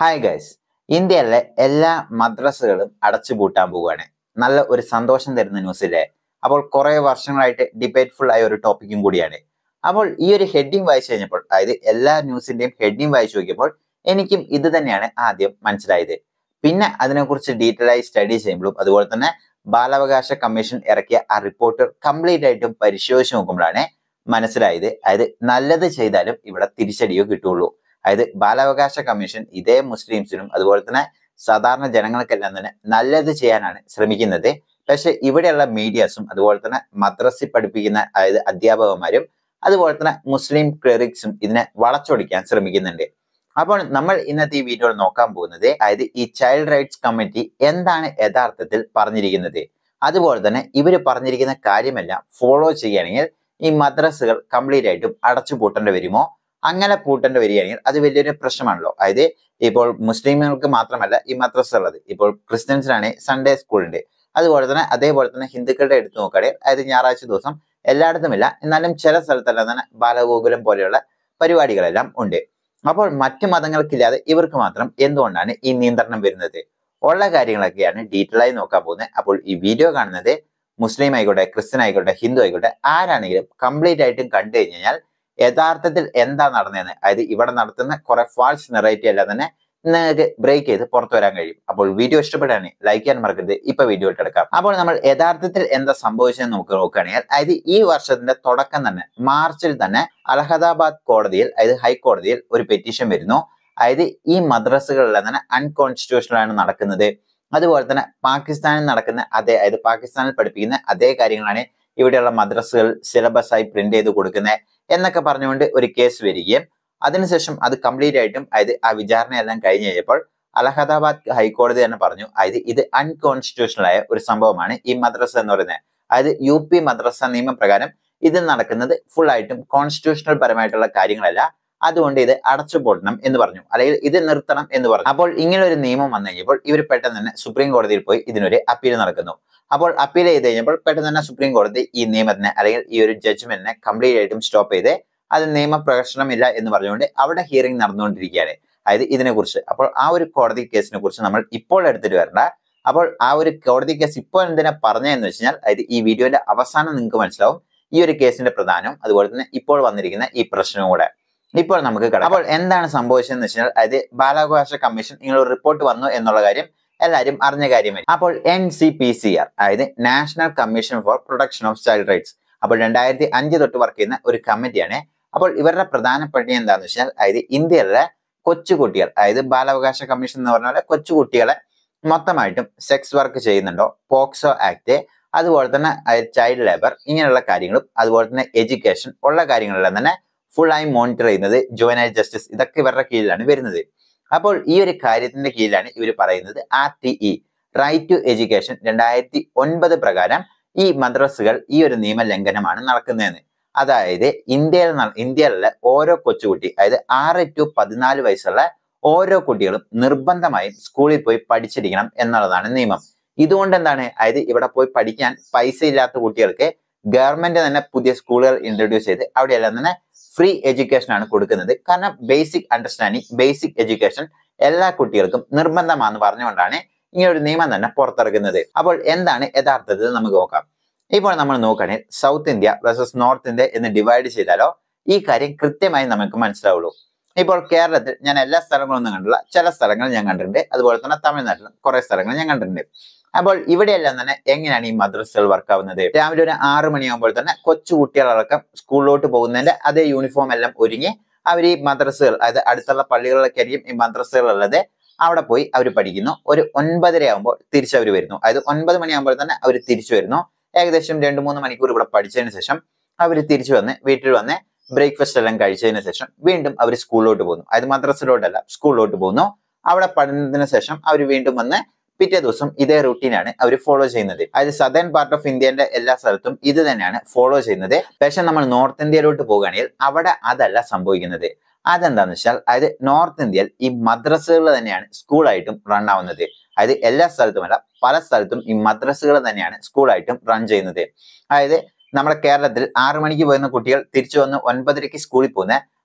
hi guys ഇന്ത്യയിലെ എല്ലാ മദ്രസകളും അടച്ചുപൂട്ടാൻ പോവുകയാണ് നല്ല ഒരു സന്തോഷം തരുന്ന ന്യൂസ് ഇല്ലേ അപ്പോൾ കുറെ വർഷങ്ങളായിട്ട് ഡിബേറ്റ്ഫുൾ ആയ ഒരു ടോപ്പിക്കും കൂടിയാണ് അപ്പോൾ ഈ ഒരു ഹെഡിങ് വായിച്ചു കഴിഞ്ഞപ്പോൾ അതായത് എല്ലാ ന്യൂസിന്റെയും ഹെഡിങ് വായിച്ചു നോക്കിയപ്പോൾ എനിക്കും ഇത് തന്നെയാണ് ആദ്യം മനസ്സിലായത് പിന്നെ അതിനെക്കുറിച്ച് ഡീറ്റെയിൽ ആയി സ്റ്റഡി ചെയ്യുമ്പോഴും അതുപോലെ തന്നെ ബാലാവകാശ കമ്മീഷൻ ഇറക്കിയ ആ റിപ്പോർട്ട് കംപ്ലീറ്റ് ആയിട്ടും പരിശോധിച്ച് നോക്കുമ്പോഴാണ് മനസ്സിലായത് അതായത് നല്ലത് ചെയ്താലും ഇവിടെ തിരിച്ചടിയോ കിട്ടുള്ളൂ അതായത് ബാലാവകാശ കമ്മീഷൻ ഇതേ മുസ്ലിംസിനും അതുപോലെ തന്നെ സാധാരണ ജനങ്ങൾക്കെല്ലാം തന്നെ നല്ലത് ചെയ്യാനാണ് ശ്രമിക്കുന്നത് പക്ഷെ ഇവിടെയുള്ള മീഡിയാസും അതുപോലെ തന്നെ മദ്രസി പഠിപ്പിക്കുന്ന അതായത് അധ്യാപകന്മാരും അതുപോലെ തന്നെ മുസ്ലിം ക്ലറിക്സും ഇതിനെ വളച്ചൊടിക്കാൻ ശ്രമിക്കുന്നുണ്ട് അപ്പോൾ നമ്മൾ ഇന്നത്തെ ഈ വീഡിയോയിൽ നോക്കാൻ പോകുന്നത് അതായത് ഈ ചൈൽഡ് റൈറ്റ്സ് കമ്മിറ്റി എന്താണ് യഥാർത്ഥത്തിൽ പറഞ്ഞിരിക്കുന്നത് അതുപോലെ തന്നെ ഇവർ പറഞ്ഞിരിക്കുന്ന കാര്യമെല്ലാം ഫോളോ ചെയ്യുകയാണെങ്കിൽ ഈ മദ്രസകൾ കംപ്ലീറ്റ് ആയിട്ടും അടച്ചു പൂട്ടേണ്ടി വരുമോ അങ്ങനെ പൂട്ടേണ്ടി വരികയാണെങ്കിൽ അത് വലിയൊരു പ്രശ്നമാണല്ലോ അതായത് ഇപ്പോൾ മുസ്ലിമുകൾക്ക് മാത്രമല്ല ഈ മദ്രസ ഉള്ളത് ഇപ്പോൾ ക്രിസ്ത്യൻസിനാണെങ്കിൽ സൺഡേ സ്കൂൾ ഉണ്ട് അതുപോലെ തന്നെ അതേപോലെ തന്നെ ഹിന്ദുക്കളുടെ എടുത്തു നോക്കുകയാണെങ്കിൽ അതായത് ഞായറാഴ്ച ദിവസം എല്ലായിടത്തുമില്ല എന്നാലും ചില സ്ഥലത്തെല്ലാം തന്നെ ബാലഗോകുലം പോലെയുള്ള പരിപാടികളെല്ലാം ഉണ്ട് അപ്പോൾ മറ്റു മതങ്ങൾക്കില്ലാതെ ഇവർക്ക് മാത്രം എന്തുകൊണ്ടാണ് ഈ നിയന്ത്രണം വരുന്നത് ഉള്ള കാര്യങ്ങളൊക്കെയാണ് ഡീറ്റെയിൽ ആയി നോക്കാൻ പോകുന്നത് അപ്പോൾ ഈ വീഡിയോ കാണുന്നത് മുസ്ലിം ആയിക്കോട്ടെ ക്രിസ്ത്യൻ ആയിക്കോട്ടെ ഹിന്ദു ആയിക്കോട്ടെ ആരാണെങ്കിലും കംപ്ലീറ്റ് ആയിട്ടും കണ്ടു കഴിഞ്ഞാൽ യഥാർത്ഥത്തിൽ എന്താ നടന്നതെന്ന് അതായത് ഇവിടെ നടത്തുന്ന കുറെ ഫാൾസ് നെറേറ്റീവ് എല്ലാം തന്നെ നിങ്ങൾക്ക് ബ്രേക്ക് ചെയ്ത് പുറത്തു വരാൻ കഴിയും അപ്പോൾ വീഡിയോ ഇഷ്ടപ്പെടാണ് ലൈക്ക് ചെയ്യാൻ മറക്കരുത് ഇപ്പൊ വീഡിയോ എടുക്കാം അപ്പോൾ നമ്മൾ യഥാർത്ഥത്തിൽ എന്താ സംഭവിച്ചതെന്ന് നമുക്ക് നോക്കുകയാണെങ്കിൽ അതായത് ഈ വർഷത്തിന്റെ തുടക്കം തന്നെ മാർച്ചിൽ തന്നെ അലഹദാബാദ് കോടതിയിൽ അതായത് ഹൈക്കോടതിയിൽ ഒരു പെറ്റീഷൻ വരുന്നു അതായത് ഈ മദ്രസകളെല്ലാം തന്നെ അൺകോൺസ്റ്റിറ്റ്യൂഷണൽ ആണ് നടക്കുന്നത് അതുപോലെ തന്നെ പാകിസ്ഥാനിൽ നടക്കുന്ന അതേ അതായത് പാകിസ്ഥാനിൽ പഠിപ്പിക്കുന്ന അതേ കാര്യങ്ങളാണ് ഇവിടെയുള്ള മദ്രസകൾ സിലബസ് ആയി പ്രിന്റ് ചെയ്ത് കൊടുക്കുന്നത് എന്നൊക്കെ പറഞ്ഞുകൊണ്ട് ഒരു കേസ് വരികയും അതിനുശേഷം അത് കംപ്ലീറ്റ് ആയിട്ടും അതായത് ആ വിചാരണയെല്ലാം കഴിഞ്ഞ് കഴിഞ്ഞപ്പോൾ അലഹദാബാദ് ഹൈക്കോടതി തന്നെ പറഞ്ഞു അതായത് ഇത് അൺകോൺസ്റ്റിറ്റ്യൂഷണൽ ആയ ഒരു സംഭവമാണ് ഈ മദ്രസ എന്ന് പറയുന്നത് അതായത് യു പി മദ്രസ നിയമപ്രകാരം ഇത് നടക്കുന്നത് ഫുൾ ആയിട്ടും കോൺസ്റ്റിറ്റ്യൂഷണൽ പരമായിട്ടുള്ള കാര്യങ്ങളല്ല അതുകൊണ്ട് ഇത് അടച്ചുപൂട്ടണം എന്ന് പറഞ്ഞു അല്ലെങ്കിൽ ഇത് നിർത്തണം എന്ന് പറഞ്ഞു അപ്പോൾ ഇങ്ങനെ ഒരു നിയമം വന്നു കഴിഞ്ഞപ്പോൾ ഇവർ പെട്ടെന്ന് തന്നെ സുപ്രീം കോടതിയിൽ പോയി ഇതിനൊരു അപ്പീൽ നടക്കുന്നു അപ്പോൾ അപ്പീൽ ചെയ്ത് കഴിഞ്ഞപ്പോൾ പെട്ടെന്ന് തന്നെ സുപ്രീം കോടതി ഈ നിയമത്തിനെ അല്ലെങ്കിൽ ഈ ഒരു ജഡ്ജ്മെന്റിനെ കംപ്ലീറ്റ് ആയിട്ടും സ്റ്റോപ്പ് ചെയ്ത് അത് നിയമപ്രകർശനമില്ല എന്ന് പറഞ്ഞുകൊണ്ട് അവിടെ ഹിയറിംഗ് നടന്നുകൊണ്ടിരിക്കുകയാണ് അതായത് ഇതിനെക്കുറിച്ച് അപ്പോൾ ആ ഒരു കോടതി കേസിനെ കുറിച്ച് നമ്മൾ ഇപ്പോൾ എടുത്തിട്ട് വരണ്ട അപ്പോൾ ആ ഒരു കോടതി കേസ് ഇപ്പോൾ എന്തിനാ പറഞ്ഞതെന്ന് വെച്ച് കഴിഞ്ഞാൽ അതായത് ഈ വീഡിയോന്റെ അവസാനം നിങ്ങൾക്ക് മനസ്സിലാവും ഈ ഒരു കേസിന്റെ പ്രധാനം അതുപോലെ തന്നെ ഇപ്പോൾ വന്നിരിക്കുന്ന ഈ പ്രശ്നവും കൂടെ ഇപ്പോൾ നമുക്ക് കിടക്കാം അപ്പോൾ എന്താണ് സംഭവിച്ചതെന്ന് വെച്ചാൽ അതായത് ബാലാവകാശ കമ്മീഷൻ ഇങ്ങനെ ഒരു റിപ്പോർട്ട് വന്നു എന്നുള്ള കാര്യം എല്ലാവരും അറിഞ്ഞ കാര്യമായി അപ്പോൾ N C P C R അതായത് National Commission for Protection of Child Rights അപ്പോൾ രണ്ടായിരത്തി അഞ്ച് തൊട്ട് വർക്ക് ചെയ്യുന്ന ഒരു കമ്മിറ്റിയാണ് അപ്പോൾ ഇവരുടെ പ്രധാന പണി എന്താണെന്ന് വെച്ചാൽ അതായത് ഇന്ത്യയിലെ കൊച്ചുകുട്ടികൾ അതായത് ബാലാവകാശ കമ്മീഷൻ എന്ന് പറഞ്ഞ പോലെ കൊച്ചുകുട്ടികളെ മൊത്തമായിട്ടും സെക്സ് വർക്ക് ചെയ്യുന്നുണ്ടോ പോക്സോ ആക്ട് അതുപോലെ തന്നെ ചൈൽഡ് ലേബർ ഇങ്ങനെയുള്ള കാര്യങ്ങളും അതുപോലെ തന്നെ എഡ്യൂക്കേഷൻ ഉള്ള കാര്യങ്ങളെല്ലാം തന്നെ ഫുൾ ആയി മോണിറ്റർ ചെയ്യുന്നത് ജുവനൈൽ ജസ്റ്റിസ് ഇതൊക്കെ ഇവരുടെ കീഴിലാണ് വരുന്നത് അപ്പോൾ ഈ ഒരു കാര്യത്തിന്റെ കീഴിലാണ് ഇവർ പറയുന്നത് R T E right to education രണ്ടായിരത്തി ഒൻപത് പ്രകാരം ഈ മദ്രസുകൾ ഈ ഒരു നിയമലംഘനമാണ് നടക്കുന്നതെന്ന് അതായത് ഇന്ത്യയിൽ ഇന്ത്യയിലെ ഓരോ കൊച്ചുകുട്ടി അതായത് ആറ് ടു പതിനാല് വയസ്സുള്ള ഓരോ കുട്ടികളും നിർബന്ധമായും സ്കൂളിൽ പോയി പഠിച്ചിരിക്കണം എന്നുള്ളതാണ് നിയമം ഇതുകൊണ്ട് എന്താണ് അതായത് ഇവിടെ പോയി പഠിക്കാൻ പൈസ ഇല്ലാത്ത കുട്ടികൾക്ക് ഗവൺമെന്റ് തന്നെ പുതിയ സ്കൂളുകൾ ഇൻട്രൊഡ്യൂസ് ചെയ്ത് അവിടെയെല്ലാം തന്നെ ഫ്രീ എഡ്യൂക്കേഷൻ ആണ് കൊടുക്കുന്നത് കാരണം ബേസിക് അണ്ടർസ്റ്റാൻഡിങ് ബേസിക് എഡ്യൂക്കേഷൻ എല്ലാ കുട്ടികൾക്കും നിർബന്ധമാണെന്ന് പറഞ്ഞുകൊണ്ടാണ് ഇങ്ങനെ ഒരു നിയമം തന്നെ പുറത്തിറക്കുന്നത് അപ്പോൾ എന്താണ് യഥാർത്ഥത്തിൽ നമുക്ക് നോക്കാം ഇപ്പോൾ നമ്മൾ നോക്കുകയാണെങ്കിൽ south India versus north India എന്ന് ഡിവൈഡ് ചെയ്താലോ ഈ കാര്യം കൃത്യമായി നമുക്ക് മനസ്സിലാവുള്ളൂ ഇപ്പോൾ കേരളത്തിൽ ഞാൻ എല്ലാ സ്ഥലങ്ങളൊന്നും കണ്ടില്ല ചില സ്ഥലങ്ങൾ ഞാൻ കണ്ടിട്ടുണ്ട് അതുപോലെ തന്നെ തമിഴ്നാട്ടിലും കുറെ സ്ഥലങ്ങൾ ഞാൻ കണ്ടിട്ടുണ്ട് അപ്പോൾ ഇവിടെയെല്ലാം തന്നെ എങ്ങനെയാണ് ഈ മദ്രസകൾ വർക്ക് ആവുന്നത് രാവിലെ ഒരു ആറു മണിയാകുമ്പോൾ തന്നെ കൊച്ചു കുട്ടികളടക്കം സ്കൂളിലോട്ട് പോകുന്നതിന്റെ അതേ യൂണിഫോം എല്ലാം ഒരുങ്ങി അവർ ഈ മദ്രസകൾ അതായത് അടുത്തുള്ള പള്ളികളിലൊക്കെ ആയിരിക്കും ഈ മദ്രസകൾ ഉള്ളത് അവിടെ പോയി അവർ പഠിക്കുന്നു ഒരു ഒൻപതര ആകുമ്പോൾ തിരിച്ച് അവർ വരുന്നു അതായത് ഒൻപത് മണിയാകുമ്പോൾ തന്നെ അവർ തിരിച്ചു വരുന്നു ഏകദേശം രണ്ട് മൂന്ന് മണിക്കൂർ ഇവിടെ പഠിച്ചതിന് ശേഷം അവർ തിരിച്ചു വന്ന് വീട്ടിൽ വന്ന് ബ്രേക്ക്ഫാസ്റ്റ് എല്ലാം കഴിച്ചതിന് ശേഷം വീണ്ടും അവർ സ്കൂളിലോട്ട് പോകുന്നു അതായത് മദ്രസയിലോട്ടല്ല സ്കൂളിലോട്ട് പോകുന്നു അവിടെ പഠനത്തിന് ശേഷം അവർ വീണ്ടും വന്ന് പിറ്റേ ദിവസം ഇതേ റൂട്ടീനാണ് അവർ ഫോളോ ചെയ്യുന്നത് അതായത് സദേൺ പാർട്ട് ഓഫ് ഇന്ത്യന്റെ എല്ലാ സ്ഥലത്തും ഇത് തന്നെയാണ് ഫോളോ ചെയ്യുന്നത് പക്ഷെ നമ്മൾ നോർത്ത് ഇന്ത്യയിലോട്ട് പോകുകയാണെങ്കിൽ അവിടെ അതല്ല സംഭവിക്കുന്നത് അതെന്താന്ന് വെച്ചാൽ അതായത് നോർത്ത് ഇന്ത്യയിൽ ഈ മദ്രസകൾ തന്നെയാണ് സ്കൂളായിട്ടും റൺ ആവുന്നത് അതായത് എല്ലാ സ്ഥലത്തുമല്ല പല സ്ഥലത്തും ഈ മദ്രസകൾ തന്നെയാണ് സ്കൂളായിട്ടും റൺ ചെയ്യുന്നത് അതായത് നമ്മുടെ കേരളത്തിൽ ആറു മണിക്ക് പോയിരുന്ന കുട്ടികൾ തിരിച്ചു വന്ന് ഒൻപതരയ്ക്ക് സ്കൂളിൽ പോകുന്നത്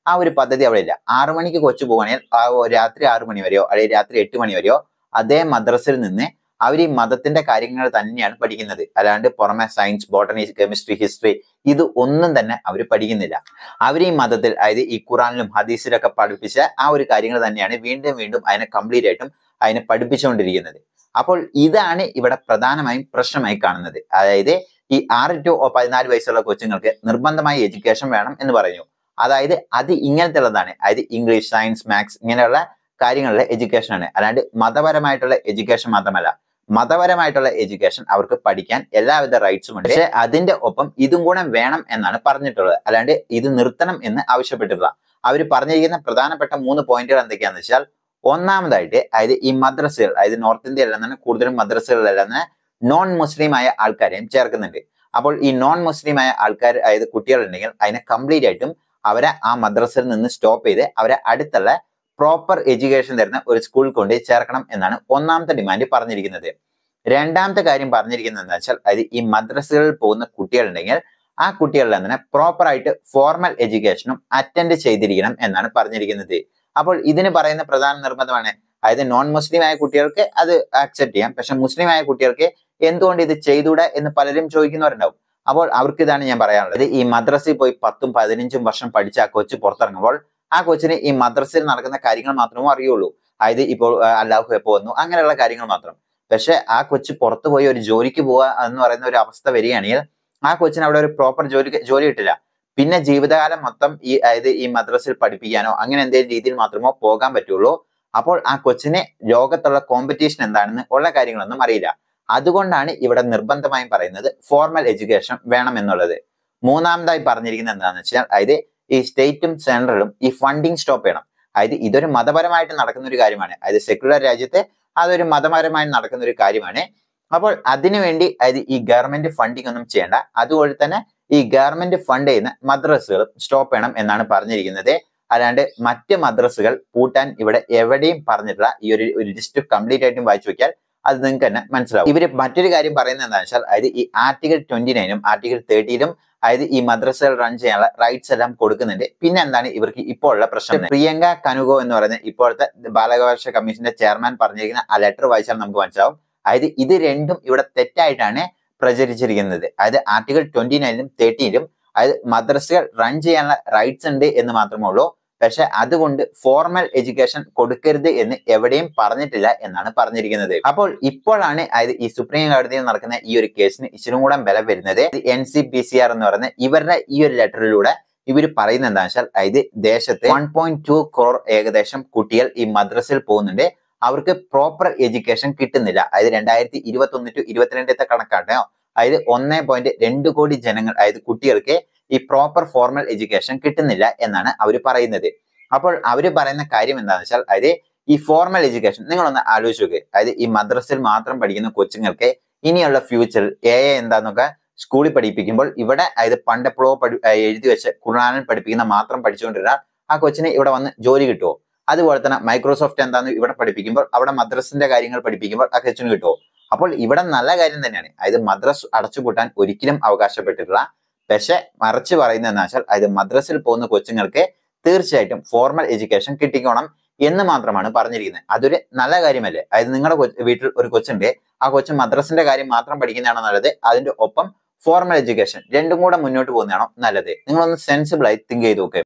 ആ ഒരു പദ്ധതി അവിടെ ഇല്ല ആറു മണിക്ക് കൊച്ചു പോകുകയാണെങ്കിൽ ആ ഒ- രാത്രി ആറു മണി വരെയോ അല്ലെങ്കിൽ രാത്രി എട്ട് മണി വരെയോ അതേ മദ്രസയിൽ നിന്ന് അവർ ഈ മതത്തിന്റെ കാര്യങ്ങൾ തന്നെയാണ് പഠിക്കുന്നത് അല്ലാണ്ട് പുറമെ സയൻസ് ബോട്ടണി കെമിസ്ട്രി ഹിസ്റ്ററി ഇത് ഒന്നും തന്നെ അവർ പഠിക്കുന്നില്ല അവർ ഈ മതത്തിൽ അതായത് ഈ ഖുറാനിലും ഹദീസിലൊക്കെ പഠിപ്പിച്ച ആ ഒരു കാര്യങ്ങൾ തന്നെയാണ് വീണ്ടും വീണ്ടും അതിനെ കംപ്ലീറ്റ് ആയിട്ടും അതിനെ പഠിപ്പിച്ചുകൊണ്ടിരിക്കുന്നത് അപ്പോൾ ഇതാണ് ഇവിടെ പ്രധാനമായും പ്രശ്നമായി കാണുന്നത് അതായത് ഈ ആറ് ടു പതിനാല് വയസ്സുള്ള കൊച്ചുങ്ങൾക്ക് നിർബന്ധമായി എഡ്യൂക്കേഷൻ വേണം എന്ന് പറഞ്ഞു അതായത് അത് ഇങ്ങനത്തെ ഉള്ളതാണ് അതായത് ഇംഗ്ലീഷ് സയൻസ് മാത്സ് ഇങ്ങനെയുള്ള കാര്യങ്ങളിലെ എഡ്യൂക്കേഷൻ ആണ് അല്ലാണ്ട് മതപരമായിട്ടുള്ള എഡ്യൂക്കേഷൻ മാത്രമല്ല മതപരമായിട്ടുള്ള എഡ്യൂക്കേഷൻ അവർക്ക് പഠിക്കാൻ എല്ലാവിധ റൈറ്റ്സും ഉണ്ട് പക്ഷെ അതിന്റെ ഒപ്പം ഇതും കൂടെ വേണം എന്നാണ് പറഞ്ഞിട്ടുള്ളത് അല്ലാണ്ട് ഇത് നിർത്തണം എന്ന് ആവശ്യപ്പെട്ടിട്ടുള്ള അവർ പറഞ്ഞിരിക്കുന്ന പ്രധാനപ്പെട്ട മൂന്ന് പോയിന്റുകൾ എന്തൊക്കെയാണെന്ന് വെച്ചാൽ ഒന്നാമതായിട്ട് അതായത് ഈ മദ്രസകൾ അതായത് നോർത്ത് ഇന്ത്യയിൽ തന്നെ കൂടുതലും മദ്രസകളിലെല്ലാം തന്നെ നോൺ മുസ്ലിം ആയ ആൾക്കാരെയും ചേർക്കുന്നുണ്ട് അപ്പോൾ ഈ നോൺ മുസ്ലിം ആയ ആൾക്കാർ അതായത് കുട്ടികളുണ്ടെങ്കിൽ അതിനെ കംപ്ലീറ്റ് ആയിട്ടും അവരെ ആ മദ്രസയിൽ നിന്ന് സ്റ്റോപ്പ് ചെയ്ത് അവരെ അടുത്തുള്ള പ്രോപ്പർ എഡ്യൂക്കേഷൻ തരുന്ന ഒരു സ്കൂളിൽ കൊണ്ട് ചേർക്കണം എന്നാണ് ഒന്നാമത്തെ ഡിമാൻഡ് പറഞ്ഞിരിക്കുന്നത് രണ്ടാമത്തെ കാര്യം പറഞ്ഞിരിക്കുന്നത് എന്താ വെച്ചാൽ അതായത് ഈ മദ്രസകളിൽ പോകുന്ന കുട്ടികളുണ്ടെങ്കിൽ ആ കുട്ടികളിൽ തന്നെ പ്രോപ്പർ ആയിട്ട് ഫോർമൽ എഡ്യൂക്കേഷനും അറ്റൻഡ് ചെയ്തിരിക്കണം എന്നാണ് പറഞ്ഞിരിക്കുന്നത് അപ്പോൾ ഇതിന് പറയുന്ന പ്രധാന നിർബന്ധമാണ് അതായത് നോൺ മുസ്ലിം ആയ കുട്ടികൾക്ക് അത് ആക്സെപ്റ്റ് ചെയ്യാം പക്ഷെ മുസ്ലിം ആയ കുട്ടികൾക്ക് എന്തുകൊണ്ട് ഇത് ചെയ്തുകൂടെ എന്ന് പലരും ചോദിക്കുന്നവരുണ്ടാവും അപ്പോൾ അവർക്ക് ഇതാണ് ഞാൻ പറയാനുള്ളത് ഈ മദ്രസയിൽ പോയി പത്തും പതിനഞ്ചും വർഷം പഠിച്ച ആ കൊച്ചു പുറത്തിറങ്ങുമ്പോൾ ആ കൊച്ചിന് ഈ മദ്രസയിൽ നടക്കുന്ന കാര്യങ്ങൾ മാത്രമേ അറിയുള്ളൂ അതായത് ഇപ്പോൾ ആ, അല്ലാഹു എപ്പോ വന്നു അങ്ങനെയുള്ള കാര്യങ്ങൾ മാത്രം പക്ഷെ ആ കൊച്ചു പുറത്തു പോയി ഒരു ജോലിക്ക് പോവുക എന്ന് പറയുന്ന ഒരു അവസ്ഥ വരികയാണെങ്കിൽ ആ കൊച്ചിന് അവിടെ ഒരു പ്രോപ്പർ ജോലി ജോലി കിട്ടില്ല പിന്നെ ജീവിതകാലം മൊത്തം ഈ അതായത് ഈ മദ്രസയിൽ പഠിപ്പിക്കാനോ അങ്ങനെ എന്തെങ്കിലും രീതിയിൽ മാത്രമോ പോകാൻ പറ്റുള്ളൂ അപ്പോൾ ആ കൊച്ചിന് ലോകത്തുള്ള കോമ്പറ്റീഷൻ എന്താണെന്ന് ഉള്ള കാര്യങ്ങളൊന്നും അറിയില്ല അതുകൊണ്ടാണ് ഇവിടെ നിർബന്ധമായും പറയുന്നത് ഫോർമൽ എഡ്യൂക്കേഷൻ വേണം എന്നുള്ളത് മൂന്നാമതായി പറഞ്ഞിരിക്കുന്നത് എന്താണെന്ന് വെച്ചാൽ അതായത് ഈ സ്റ്റേറ്റും സെൻട്രലും ഈ ഫണ്ടിങ് സ്റ്റോപ്പ് ചെയ്യണം അതായത് ഇതൊരു മതപരമായിട്ട് നടക്കുന്ന ഒരു കാര്യമാണ് അതായത് സെക്യുലർ രാജ്യത്ത് അതൊരു മതപരമായി നടക്കുന്ന ഒരു കാര്യമാണ് അപ്പോൾ അതിനുവേണ്ടി അതായത് ഈ ഗവൺമെന്റ് ഫണ്ടിങ് ഒന്നും ചെയ്യേണ്ട അതുപോലെ തന്നെ ഈ ഗവൺമെന്റ് ഫണ്ട് ചെയ്യുന്ന മദ്രസകളും സ്റ്റോപ്പ് ചെയ്യണം എന്നാണ് പറഞ്ഞിരിക്കുന്നത് അല്ലാണ്ട് മറ്റ് മദ്രസകൾ പൂട്ടാൻ ഇവിടെ എവിടെയും പറഞ്ഞിട്ടില്ല ഈ ഒരു ഒരു ലിസ്റ്റ് കംപ്ലീറ്റ് ആയിട്ടും വായിച്ചു നോക്കിയാൽ അത് നിങ്ങൾക്ക് തന്നെ മനസ്സിലാവും ഇവര് മറ്റൊരു കാര്യം പറയുന്നത് എന്താണെന്ന് വെച്ചാൽ അതായത് ഈ ആർട്ടിക്കിൾ ട്വന്റി നയനും ആർട്ടിക്കിൾ തേർട്ടിയിലും അതായത് ഈ മദ്രസകൾ റൺ ചെയ്യാനുള്ള റൈറ്റ്സ് എല്ലാം കൊടുക്കുന്നുണ്ട് പിന്നെ എന്താണ് ഇവർക്ക് ഇപ്പോൾ ഉള്ള പ്രശ്നം പ്രിയങ്ക കനുഗോ എന്ന് പറയുന്ന ഇപ്പോഴത്തെ ബാലാവകാശ കമ്മീഷന്റെ ചെയർമാൻ പറഞ്ഞിരിക്കുന്ന ആ ലെറ്റർ വായിച്ചാൽ നമുക്ക് മനസ്സിലാവും അതായത് ഇത് രണ്ടും ഇവിടെ തെറ്റായിട്ടാണ് പ്രചരിച്ചിരിക്കുന്നത് അതായത് ആർട്ടിക്കിൾ ട്വന്റി നയനിലും തേർട്ടിയിലും അതായത് മദ്രസകൾ റൺ ചെയ്യാനുള്ള റൈറ്റ്സ് ഉണ്ട് എന്ന് മാത്രമേ ഉള്ളൂ പക്ഷെ അതുകൊണ്ട് ഫോർമൽ എഡ്യൂക്കേഷൻ കൊടുക്കരുത് എന്ന് എവിടെയും പറഞ്ഞിട്ടില്ല എന്നാണ് പറഞ്ഞിരിക്കുന്നത് അപ്പോൾ ഇപ്പോഴാണ് അതായത് ഈ സുപ്രീം കോടതിയിൽ നടക്കുന്ന ഈ ഒരു കേസിന് ഇച്ചിരി കൂടെ ബലം വരുന്നത് N C P C R എന്ന് പറയുന്ന ഇവരുടെ ഈ ഒരു ലെറ്ററിലൂടെ ഇവർ പറയുന്നത് എന്താ വെച്ചാൽ അതായത് ദേശത്ത് വൺ പോയിന്റ് ടു ക്രോർ ഏകദേശം കുട്ടികൾ ഈ മദ്രസയിൽ പോകുന്നുണ്ട് അവർക്ക് പ്രോപ്പർ എഡ്യൂക്കേഷൻ കിട്ടുന്നില്ല അതായത് രണ്ടായിരത്തി ഇരുപത്തി ഒന്ന് ടു ഇരുപത്തിരണ്ടത്തെ കണക്കാട്ടോ അതായത് ഒന്നേ പോയിന്റ് രണ്ട് കോടി ജനങ്ങൾ അതായത് കുട്ടികൾക്ക് ഈ പ്രോപ്പർ ഫോർമൽ എഡ്യൂക്കേഷൻ കിട്ടുന്നില്ല എന്നാണ് അവർ പറയുന്നത് അപ്പോൾ അവർ പറയുന്ന കാര്യം എന്താണെന്ന് വെച്ചാൽ അതായത് ഈ ഫോർമൽ എഡ്യൂക്കേഷൻ നിങ്ങളൊന്ന് ആലോചിച്ച് നോക്ക് അതായത് ഈ മദ്രസയിൽ മാത്രം പഠിക്കുന്ന കൊച്ചുങ്ങൾക്ക് ഇനിയുള്ള ഫ്യൂച്ചറിൽ എ എ എന്താന്നൊക്കെ സ്കൂളിൽ പഠിപ്പിക്കുമ്പോൾ ഇവിടെ അതായത് പണ്ടെപ്പോഴോ പഠി ആ, എഴുതി വെച്ച് ഖുർആനിൽ പഠിപ്പിക്കുന്ന മാത്രം പഠിച്ചുകൊണ്ടിരുന്ന ആ കൊച്ചിന് ഇവിടെ വന്ന് ജോലി കിട്ടുമോ അതുപോലെ തന്നെ മൈക്രോസോഫ്റ്റ് എന്താന്ന് ഇവിടെ പഠിപ്പിക്കുമ്പോൾ അവിടെ മദ്രസിന്റെ കാര്യങ്ങൾ പഠിപ്പിക്കുമ്പോൾ ആ കൊച്ചിന് കിട്ടുമോ അപ്പോൾ ഇവിടെ നല്ല കാര്യം തന്നെയാണ് അതായത് മദ്രസ് അടച്ചുപൂട്ടാൻ ഒരിക്കലും അവകാശപ്പെട്ടിട്ടില്ല പക്ഷെ മറിച്ച് പറയുന്നത് എന്താ വെച്ചാൽ അതായത് മദ്രസിൽ പോകുന്ന കൊച്ചുങ്ങൾക്ക് തീർച്ചയായിട്ടും ഫോർമൽ എഡ്യൂക്കേഷൻ കിട്ടിക്കോണം എന്ന് മാത്രമാണ് പറഞ്ഞിരിക്കുന്നത് അതൊരു നല്ല കാര്യമല്ലേ അതായത് നിങ്ങളുടെ കൊ- വീട്ടിൽ ഒരു കൊച്ചുണ്ട് ആ കൊച്ചു മദ്രസിന്റെ കാര്യം മാത്രം പഠിക്കുന്നതാണോ നല്ലത് അതിന്റെ ഒപ്പം ഫോർമൽ എഡ്യൂക്കേഷൻ രണ്ടും കൂടെ മുന്നോട്ട് പോകുന്നതാണോ നല്ലത് നിങ്ങളൊന്ന് സെൻസിബിൾ ആയി തിങ്ക് ചെയ്ത് നോക്കുക